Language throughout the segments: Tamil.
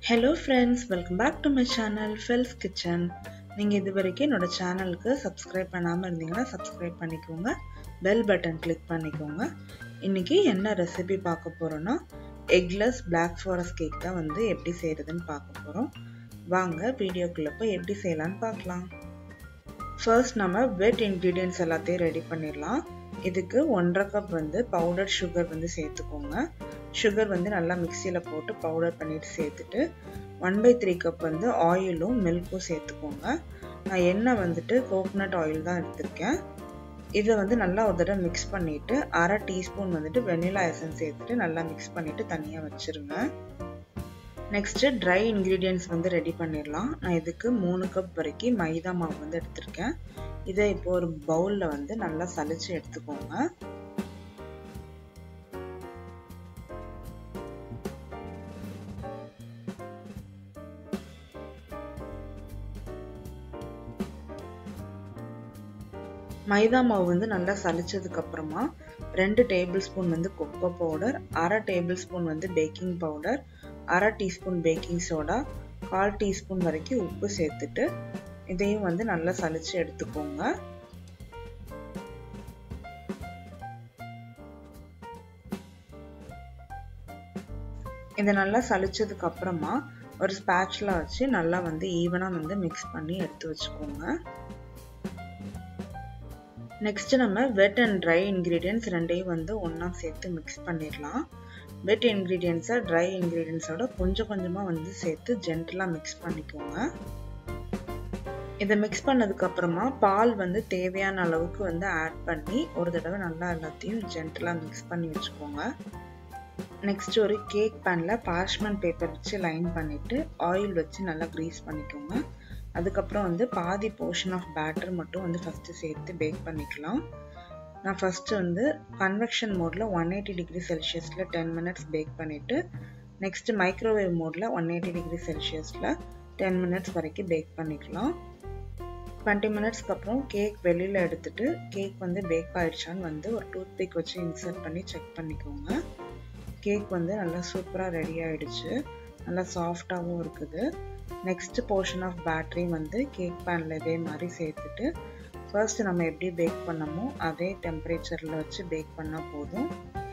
hello friends welcome back to my channel ஃபெல்ஸ் கிச்சன் நீங்கள் இது வரைக்கும் என்னோட சேனலுக்கு சப்ஸ்கிரைப் பண்ணாமல் இருந்தீங்கன்னா சப்ஸ்கிரைப் பண்ணிக்கோங்க பெல் பட்டன் கிளிக் பண்ணிக்கோங்க இன்றைக்கி என்ன ரெசிபி பார்க்க போகிறோன்னா எக்லெஸ் பிளாக் ஃபாரஸ்ட் கேக் தான் வந்து எப்படி செய்கிறதுன்னு பார்க்க போகிறோம் வாங்க வீடியோக்குள்ளே போய் எப்படி செய்யலான்னு பார்க்கலாம் ஃபர்ஸ்ட் நம்ம வெட் இன்க்ரீடியன்ஸ் எல்லாத்தையும் ரெடி பண்ணிடலாம் இதுக்கு ஒன்றரை கப் வந்து பவுடர் சுகர் வந்து சேர்த்துக்கோங்க சுகர் வந்து நல்லா மிக்சியில் போட்டு பவுடர் பண்ணிட்டு சேர்த்துட்டு ஒன் பை த்ரீ கப் வந்து ஆயிலும் மில்க்கும் சேர்த்துக்கோங்க நான் எண்ணெய் வந்துட்டு கோகோனட் ஆயில் தான் எடுத்திருக்கேன் இதை வந்து நல்லா ஒரு தடவை மிக்ஸ் பண்ணிவிட்டு அரை டீஸ்பூன் வந்துட்டு வெனிலா எசன்ஸ் சேர்த்துட்டு நல்லா மிக்ஸ் பண்ணிவிட்டு தனியாக வச்சுருங்க நெக்ஸ்ட்டு ட்ரை இன்க்ரீடியன்ட்ஸ் வந்து ரெடி பண்ணிடலாம் நான் இதுக்கு மூணு கப் வரைக்கும் மைதா மாவு வந்து எடுத்திருக்கேன் இதை இப்போ ஒரு பவுலில் வந்து நல்லா சளிச்சு எடுத்துக்கோங்க மைதா மாவு வந்து நல்லா சளிச்சதுக்கு அப்புறமா ரெண்டு டேபிள் ஸ்பூன் வந்து கொக்கோ பவுடர் அரை டேபிள் ஸ்பூன் வந்து பேக்கிங் பவுடர் அரை டீஸ்பூன் பேக்கிங் சோடா கால் டீஸ்பூன் வரைக்கும் உப்பு சேர்த்துட்டு இதையும் வந்து நல்லா சளிச்சு எடுத்துக்கோங்க இதை நல்லா சளிச்சதுக்கு அப்புறமா ஒரு ஸ்பேட்ச்ல வச்சு நல்லா வந்து ஈவனாக வந்து மிக்ஸ் பண்ணி எடுத்து வச்சுக்கோங்க நெக்ஸ்ட் நம்ம வெட் அண்ட் ட்ரை இன்க்ரீடியன்ஸ் ரெண்டையும் வந்து ஒன்றா சேர்த்து மிக்ஸ் பண்ணிடலாம் வெட் இன்க்ரீடியன்ஸை ட்ரை இன்க்ரீடியன்ஸோட கொஞ்சம் கொஞ்சமாக வந்து சேர்த்து ஜென்டலாக மிக்ஸ் பண்ணிக்கோங்க இதை மிக்ஸ் பண்ணதுக்கப்புறமா பால் வந்து தேவையான அளவுக்கு வந்து ஆட் பண்ணி ஒரு தடவை நல்லா எல்லாத்தையும் ஜென்டலாக மிக்ஸ் பண்ணி வச்சுக்கோங்க நெக்ஸ்ட் ஒரு கேக் பேனில் பார்ச்மெண்ட் பேப்பர் வச்சு லைன் பண்ணிவிட்டு ஆயில் வச்சு நல்லா க்ரீஸ் பண்ணிக்கோங்க அதுக்கப்புறம் வந்து பாதி போர்ஷன் ஆஃப் பேட்டர் மட்டும் வந்து ஃபஸ்ட்டு சேர்த்து பேக் பண்ணிக்கலாம் நான் ஃபஸ்ட்டு வந்து கன்வெக்ஷன் மோடில் ஒன் எயிட்டி டிகிரி செல்சியஸில் டென் மினிட்ஸ் பேக் பண்ணிவிட்டு நெக்ஸ்ட்டு மைக்ரோவேவ் மோடில் ஒன் எயிட்டி டிகிரி செல்சியஸில் டென் மினிட்ஸ் வரைக்கும் பேக் பண்ணிக்கலாம் டுவெண்ட்டி மினிட்ஸ்க்கு அப்புறம் கேக் வெளியில் எடுத்துகிட்டு கேக் வந்து பேக் ஆகிடுச்சான்னு வந்து ஒரு டூத் பிக் வச்சு இன்சர்ட் பண்ணி செக் பண்ணிக்கோங்க கேக் வந்து நல்லா சூப்பராக ரெடி ஆகிடுச்சு நல்லா சாஃப்டாகவும் இருக்குது நெக்ஸ்ட் போர்ஷன் ஆஃப் பேட்டரி வந்து கேக் பேனில் இதே மாதிரி சேர்த்துட்டு ஃபர்ஸ்ட் நம்ம எப்படி பேக் பண்ணமோ அதே டெம்பரேச்சரில் வச்சு பேக் பண்ணால் போதும்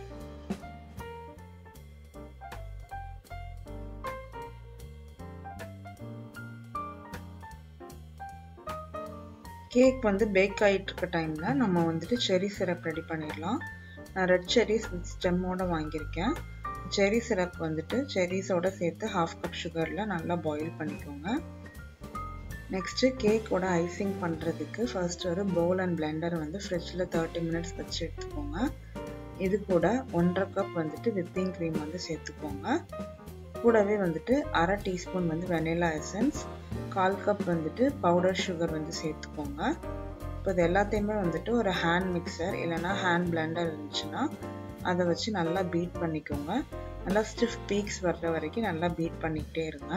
கேக் வந்து பேக் ஆகிட்டு இருக்க டைமில் நம்ம வந்துட்டு செரி சிரப் ரெடி பண்ணிடலாம் நான் ரெட் செரிஸ் வித் ஸ்டெம்மோட வாங்கியிருக்கேன் செரி சிரப் வந்துட்டு செரிஸோட சேர்த்து ஹாஃப் கப் சுகரில் நல்லா பாயில் பண்ணிக்கோங்க நெக்ஸ்ட்டு கேக்கோட ஐசிங் பண்ணுறதுக்கு ஃபர்ஸ்ட் ஒரு பவுல் அண்ட் பிளெண்டர் வந்து ஃப்ரிட்ஜில் தேர்ட்டி மினிட்ஸ் வச்சு எடுத்துக்கோங்க இது கூட ஒன்றரை கப் வந்துட்டு விப்பிங் க்ரீம் வந்து சேர்த்துக்கோங்க கூடவே வந்துட்டு அரை டீஸ்பூன் வந்து வெனிலா எசன்ஸ் கால் கப் வந்துட்டு பவுடர் சுகர் வந்து சேர்த்துக்கோங்க இப்போ இது எல்லாத்தையுமே வந்துட்டு ஒரு ஹேண்ட் மிக்சர் இல்லைனா ஹேண்ட் பிளெண்டர் இருந்துச்சுன்னா அதை வச்சு நல்லா பீட் பண்ணிக்கோங்க நல்லா ஸ்டிஃப் பீக்ஸ் வர்ற வரைக்கும் நல்லா பீட் பண்ணிக்கிட்டே இருங்க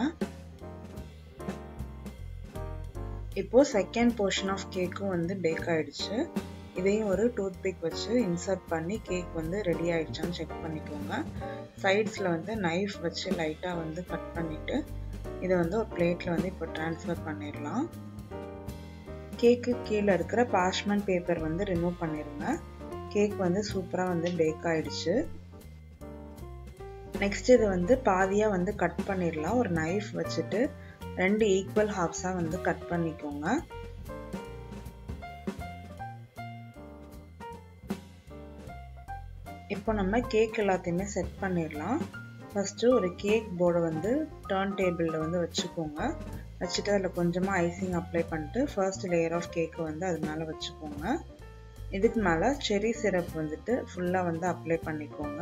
இப்போது செகண்ட் போர்ஷன் ஆஃப் கேக்கும் வந்து பேக் ஆகிடுச்சு இதையும் ஒரு டூத் பிக் வச்சு இன்சர்ட் பண்ணி கேக் வந்து ரெடி ஆகிடுச்சான்னு செக் பண்ணிக்கோங்க சைட்ஸில் வந்து நைஃப் வச்சு லைட்டாக வந்து கட் பண்ணிவிட்டு இதை வந்து ஒரு பிளேட்டில் வந்து இப்போ ட்ரான்ஸ்ஃபர் பண்ணிடலாம் கேக்கு கீழே இருக்கிற பார்ச்மெண்ட் பேப்பர் வந்து ரிமூவ் பண்ணிடுங்க கேக் வந்து சூப்பராக வந்து பேக் ஆகிடுச்சு நெக்ஸ்ட் இது வந்து பாதியாக வந்து கட் பண்ணிடலாம் ஒரு நைஃப் வச்சுட்டு ரெண்டு ஈக்குவல் ஹாஃப்ஸாக வந்து கட் பண்ணிக்கோங்க இப்போ நம்ம கேக் எல்லாத்தையுமே செட் பண்ணிடலாம் ஃபஸ்ட்டு ஒரு கேக் போர்டை வந்து டர்ன் டேபிளில் வந்து வச்சுக்கோங்க வச்சுட்டு அதில் கொஞ்சமாக ஐசிங் அப்ளை பண்ணிட்டு ஃபர்ஸ்ட் லேயர் ஆஃப் கேக்கை வந்து அது மேலே வச்சுக்கோங்க இதுக்கு மேலே செரி சிரப் வந்துட்டு ஃபுல்லாக வந்து அப்ளை பண்ணிக்கோங்க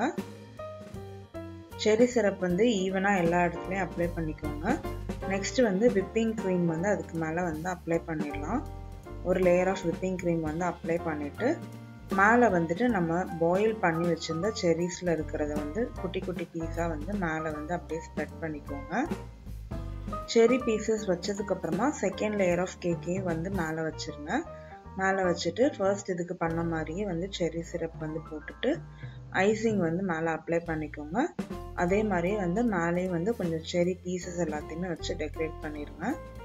செரி சிரப் வந்து ஈவனாக எல்லா இடத்துலையும் அப்ளை பண்ணிக்கோங்க நெக்ஸ்ட்டு வந்து விப்பிங் க்ரீம் வந்து அதுக்கு மேலே வந்து அப்ளை பண்ணிடலாம் ஒரு லேயர் ஆஃப் விப்பிங் க்ரீம் வந்து அப்ளை பண்ணிவிட்டு மேலே வந்துட்டு நம்ம பாயில் பண்ணி வச்சுருந்த செரிஸில் இருக்கிறத வந்து குட்டி குட்டி பீஸாக வந்து மேலே வந்து அப்படியே ஸ்ப்ரெட் பண்ணிக்கோங்க செரி பீசஸ் வச்சதுக்கப்புறமா செகண்ட் லேயர் ஆஃப் கேக்கையும் வந்து மேலே வச்சுருங்க மேலே வச்சுட்டு ஃபர்ஸ்ட் இதுக்கு பண்ண மாதிரியே வந்து செரி சிரப் வந்து போட்டுட்டு ஐசிங் வந்து மேலே அப்ளை பண்ணிக்கோங்க அதே மாதிரி வந்து மேலேயும் வந்து கொஞ்சம் செரி பீசஸ் எல்லாத்தையுமே வச்சு டெக்கரேட் பண்ணிடுங்க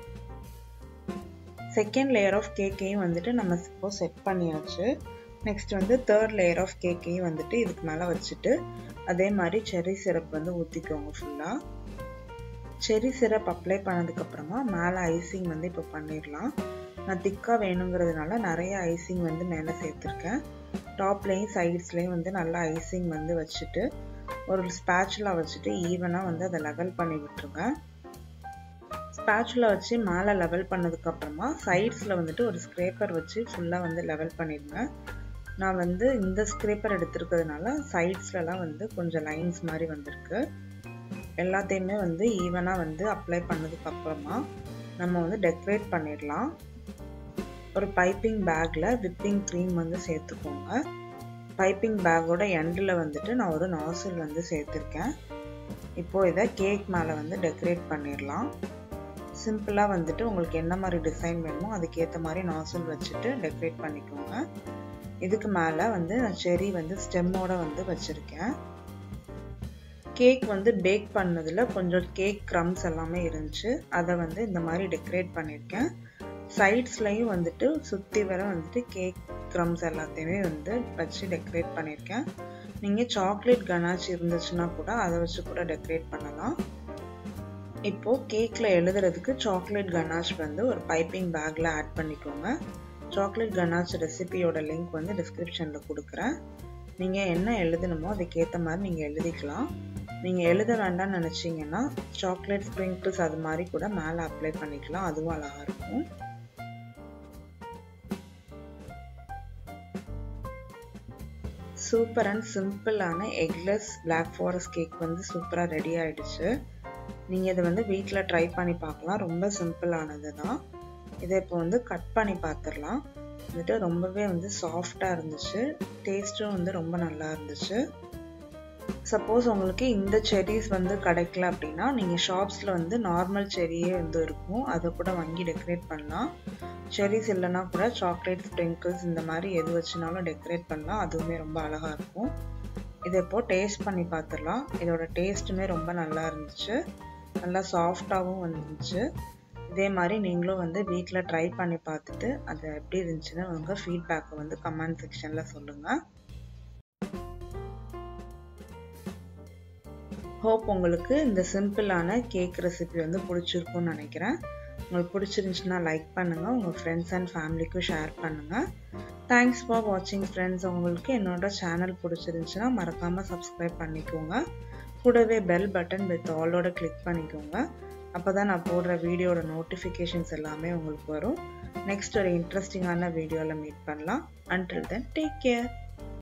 செகண்ட் லேயர் ஆஃப் கேக்கையும் வந்துட்டு நம்ம இப்போ செட் பண்ணியாச்சு நெக்ஸ்ட் வந்து தேர்ட் லேயர் ஆஃப் கேக்கையும் வந்துட்டு இதுக்கு மேலே வச்சுட்டு அதே மாதிரி செரி சிரப் வந்து ஊற்றிக்கோங்க ஃபுல்லாக செரி சிரப் அப்ளை பண்ணதுக்கப்புறமா மேலே ஐசிங் வந்து இப்போ பண்ணிடலாம் நான் திக்காக வேணுங்கிறதுனால நிறைய ஐசிங் வந்து மேலே சேர்த்துருக்கேன் டாப்லேயும் சைட்ஸ்லேயும் வந்து நல்லா ஐசிங் வந்து வச்சுட்டு ஒரு ஸ்பேச்சுலா வச்சுட்டு ஈவனாக வந்து அதை லெவல் பண்ணி விட்டுருங்க ஸ்பேச்சுலா வச்சு மேலே லெவல் பண்ணதுக்கப்புறமா சைட்ஸில் வந்துட்டு ஒரு ஸ்க்ரேப்பர் வச்சு ஃபுல்லாக வந்து லெவல் பண்ணிடுங்க நான் வந்து இந்த ஸ்க்ரேப்பர் எடுத்துருக்கிறதுனால சைட்ஸ்லலாம் வந்து கொஞ்சம் லைன்ஸ் மாதிரி வந்திருக்கு எல்லாத்தையுமே வந்து ஈவனாக வந்து அப்ளை பண்ணதுக்கப்புறமா நம்ம வந்து டெக்கரேட் பண்ணிடலாம் ஒரு பைப்பிங் பேக்கில் விப்பிங் க்ரீம் வந்து சேர்த்துக்கோங்க பைப்பிங் பேக்கோட எண்டில் வந்துட்டு நான் ஒரு நாசில் வந்து சேர்த்துருக்கேன் இப்போது இதை கேக் மேலே வந்து டெக்கரேட் பண்ணிடலாம் சிம்பிளாக வந்துட்டு உங்களுக்கு என்ன மாதிரி டிசைன் வேணுமோ அதுக்கேற்ற மாதிரி நாசில் வச்சுட்டு டெக்கரேட் பண்ணிக்கோங்க இதுக்கு மேலே வந்து நான் செரி வந்து ஸ்டெம்மோட வந்து வச்சுருக்கேன் கேக் வந்து பேக் பண்ணதில் கொஞ்சம் கேக் க்ரம்ஸ் எல்லாமே இருந்துச்சு அதை வந்து இந்த மாதிரி டெக்கரேட் பண்ணியிருக்கேன் சைட்ஸ்லையும் வந்துட்டு சுற்றி வர வந்துட்டு கேக் க்ரம்ஸ் எல்லாத்தையுமே வந்து வச்சு டெக்கரேட் பண்ணியிருக்கேன் நீங்கள் சாக்லேட் கனாச் இருந்துச்சுன்னா கூட அதை வச்சு கூட டெக்கரேட் பண்ணலாம் இப்போது கேக்கில் எழுதுறதுக்கு சாக்லேட் கனாச் வந்து ஒரு பைப்பிங் பேக்கில் ஆட் பண்ணிக்கோங்க சாக்லேட் கனாச் ரெசிபியோட லிங்க் வந்து டிஸ்கிரிப்ஷனில் கொடுக்குறேன் நீங்கள் என்ன எழுதணுமோ அதுக்கேற்ற மாதிரி நீங்கள் எழுதிக்கலாம் நீங்கள் எழுத வேண்டாம்னு நினச்சிங்கன்னா சாக்லேட் ஸ்ப்ரிங்கிள்ஸ் அது மாதிரி கூட மேலே அப்ளை பண்ணிக்கலாம் அதுவும் அழகாக இருக்கும் சூப்பர் அண்ட் சிம்பிளான எக்லெஸ் பிளாக் ஃபாரஸ்ட் கேக் வந்து சூப்பராக ரெடி ஆயிடுச்சு நீங்கள் இதை வந்து வீட்டில் ட்ரை பண்ணி பார்க்கலாம் ரொம்ப சிம்பிளானது தான் இதை இப்போ வந்து கட் பண்ணி பார்த்துடலாம் வந்துட்டு ரொம்பவே வந்து சாஃப்டாக இருந்துச்சு டேஸ்ட்டும் வந்து ரொம்ப நல்லா இருந்துச்சு சப்போஸ் உங்களுக்கு இந்த செரிஸ் வந்து கிடைக்கல அப்படின்னா நீங்கள் ஷாப்ஸில் வந்து நார்மல் செரியே வந்து இருக்கும் அதை கூட வாங்கி டெக்கரேட் பண்ணலாம் செரிஸ் இல்லைன்னா கூட சாக்லேட் ஸ்ப்ரிங்கிள்ஸ் இந்த மாதிரி எது வச்சுனாலும் டெக்கரேட் பண்ணலாம் அதுவுமே ரொம்ப அழகாக இருக்கும் இதை இப்போ டேஸ்ட் பண்ணி பார்த்துடலாம் இதோட டேஸ்ட்டுமே ரொம்ப நல்லா இருந்துச்சு நல்லா சாஃப்டாகவும் வந்துச்சு இதே மாதிரி நீங்களும் வந்து வீட்டில் ட்ரை பண்ணி பார்த்துட்டு அது எப்படி இருந்துச்சுன்னு உங்கள் ஃபீட்பேக்கை வந்து கமெண்ட் செக்ஷனில் சொல்லுங்கள் ஹோப் உங்களுக்கு இந்த சிம்பிளான கேக் ரெசிபி வந்து பிடிச்சிருக்கும்னு நினைக்கிறேன் உங்களுக்கு பிடிச்சிருந்துச்சுன்னா லைக் பண்ணுங்கள் உங்கள் ஃப்ரெண்ட்ஸ் அண்ட் ஃபேமிலிக்கும் ஷேர் பண்ணுங்கள் தேங்க்ஸ் ஃபார் வாட்சிங் ஃப்ரெண்ட்ஸ் உங்களுக்கு என்னோட சேனல் பிடிச்சிருந்துச்சுன்னா மறக்காமல் சப்ஸ்கிரைப் பண்ணிக்கோங்க கூடவே பெல் பட்டன் வித் ஆலோட கிளிக் பண்ணிக்கோங்க அப்போ தான் நான் போடுற வீடியோட நோட்டிஃபிகேஷன்ஸ் எல்லாமே உங்களுக்கு வரும் நெக்ஸ்ட் ஒரு இன்ட்ரெஸ்டிங்கான வீடியோவில் மீட் பண்ணலாம் அன்டில் தென் டேக் கேர்